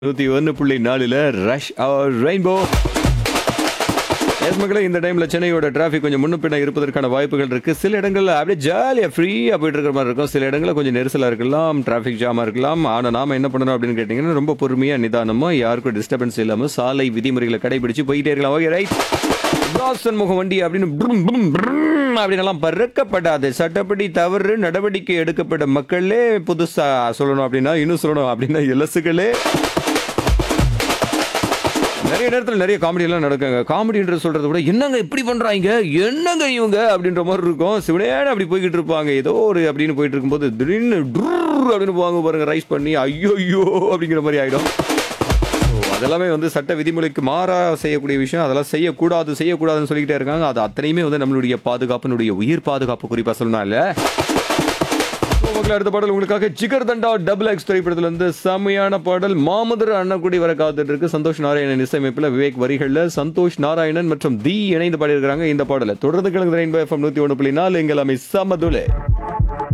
நூத்தி ஒன்று புள்ளி நாலுல ரஷ் அவர் ரெயின்போ எஸ் மக்களே இந்த டைம்ல சென்னையோட டிராஃபிக் கொஞ்சம் முன்ன பின்ன இருப்பதற்கான வாய்ப்புகள் இருக்கு சில இடங்கள்ல அப்படியே ஜாலியா ஃப்ரீயா போயிட்டு இருக்கிற மாதிரி இருக்கும் சில இடங்கள்ல கொஞ்சம் நெரிசலா இருக்கலாம் டிராஃபிக் ஜாமா இருக்கலாம் ஆனா நாம என்ன பண்ணணும் அப்படின்னு கேட்டீங்கன்னா ரொம்ப பொறுமையா நிதானமா யாருக்கும் டிஸ்டர்பன்ஸ் இல்லாம சாலை விதிமுறைகளை கடைபிடிச்சு போயிட்டே இருக்கலாம் ஓகே ரைட் தாசன் முக வண்டி அப்படின்னு புரும், புரும், புரும் அப்படின்னு எல்லாம் பறக்கப்படாது சட்டப்படி தவறு நடவடிக்கை எடுக்கப்பட்ட மக்களே புதுசா சொல்லணும் அப்படின்னா இன்னும் சொல்லணும் அப்படின்னா இலசுகளே நிறைய நேரத்தில் நிறைய காமெடி எல்லாம் நடக்குங்க காமெடின்றது சொல்றதை விட என்னங்க இப்படி பண்றாங்க என்னங்க இவங்க அப்படின்ற மாதிரி இருக்கும் சிவனேன அப்படி போய்கிட்டு இருப்பாங்க ஏதோ ஒரு அப்படின்னு போயிட்டு இருக்கும்போது திடீர்னு டுர் அப்படின்னு போவாங்க பாருங்க ரைஸ் பண்ணி ஐயோ ஐயோ அப்படிங்கிற மாதிரி ஆயிடும் So, அதெல்லாமே வந்து சட்ட விதிமுறைக்கு மாறா செய்யக்கூடிய விஷயம் அதெல்லாம் செய்யக்கூடாது செய்யக்கூடாதுன்னு சொல்லிக்கிட்டே இருக்காங்க அது அத்தனையுமே வந்து நம்மளுடைய பாதுகாப்பினுடைய உயிர் பாதுகாப்பு குறிப்பா சொல்லணும் இல்ல மக்கள் அடுத்த பாடல் உங்களுக்காக ஜிகர் தண்டா டபுள் எக்ஸ் திரைப்படத்துல இருந்து செம்மையான பாடல் மாமதுர அண்ணக்குடி வர காத்துட்டு இருக்கு சந்தோஷ் நாராயணன் இசையமைப்புல விவேக் வரிகள்ல சந்தோஷ் நாராயணன் மற்றும் தி இணைந்து பாடியிருக்கிறாங்க இந்த பாடலை தொடர்ந்து கிழங்கு ரெயின்போ எஃப்எம் நூத்தி ஒன்று புள்ளி நாலு எங்கள் அமை சமதுலே